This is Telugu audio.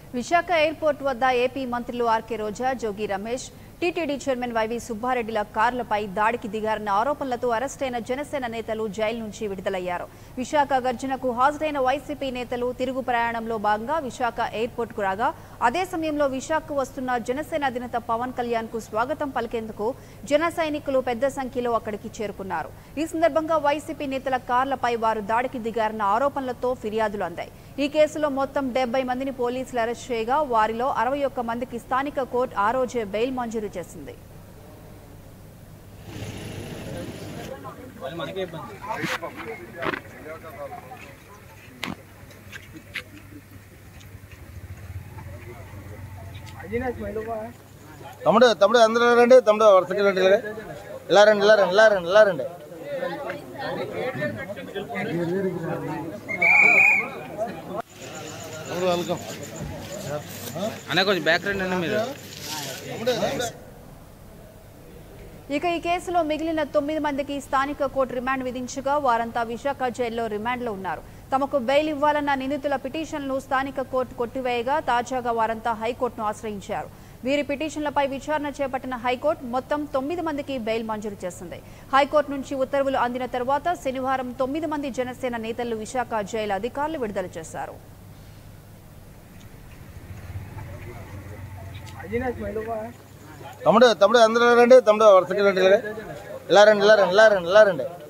విశాఖ ఎయిర్పోర్ట్ వద్ద ఏపీ మంత్రులు RK Roja Jogi Ramesh TTD chairman YV సుబ్బారెడ్డిల కార్లపై దాడికి దిగారన్న ఆరోపణలతో అరెస్టైన జనసేన నేతలు జైలు నుంచి విడుదలయ్యారు విశాఖ గర్జనకు హాజరైన వైసీపీ నేతలు తిరుగు ప్రయాణంలో భాగంగా విశాఖ ఎయిర్పోర్ట్కు రాగా అదే సమయంలో విశాఖకు వస్తున్న జనసేన అధినేత పవన్ కళ్యాణ్ కు స్వాగతం పలికేందుకు జన సైనికులు పెద్ద సంఖ్యలో అక్కడికి చేరుకున్నారు ఈ సందర్భంగా వైసీపీ నేతల కార్లపై వారు దాడికి దిగారన్న ఆరోపణలతో ఫిర్యాదులు అందాయి ఈ కేసులో మొత్తం డెబ్బై మందిని పోలీసులు అరెస్ట్ చేయగా వారిలో అరవై ఒక్క మందికి స్థానిక కోర్టు ఆ రోజే బెయిల్ మంజూరు చేసింది తమ్ముడు తమ్ముడు అందరూ ఇలా రండి తమ్ముడు వరుసకి రండి ఇలాగే. ఇలా రండి ఇలా రండి ఇలా రండి ఇలా రండి తమ్ముడు వెల్కమ్ అనే కొంచెం బ్యాక్ రండి అన్న మీరు తమ్ముడు ఇక ఈ కేసులో మిగిలిన తొమ్మిది మందికి స్థానిక కోర్టు రిమాండ్ విధించగా వారంతా విశాఖ జైల్లో రిమాండ్లో ఉన్నారు తమకు బెయిల్ ఇవ్వాలన్న నిందితుల పిటిషన్లు స్థానిక కోర్టు కొట్టివేయగా తాజాగా వారంతా హైకోర్టును ఆశ్రయించారు వీరి పిటిషన్లపై విచారణ చేపట్టిన హైకోర్టు మొత్తం తొమ్మిది మందికి బెయిల్ మంజూరు చేసింది హైకోర్టు నుంచి ఉత్తర్వులు అందిన తర్వాత శనివారం తొమ్మిది మంది జనసేన నేతలు విశాఖ జైలు అధికారులు విడుదల చేశారు తమ్ముడు తమ్ముడు అందరూ ఇలా రండి తమ్ముడు వరుసకి రండి ఇలాగే. ఇలా రండి ఇలా రండి ఇలా రండి ఇలా రండి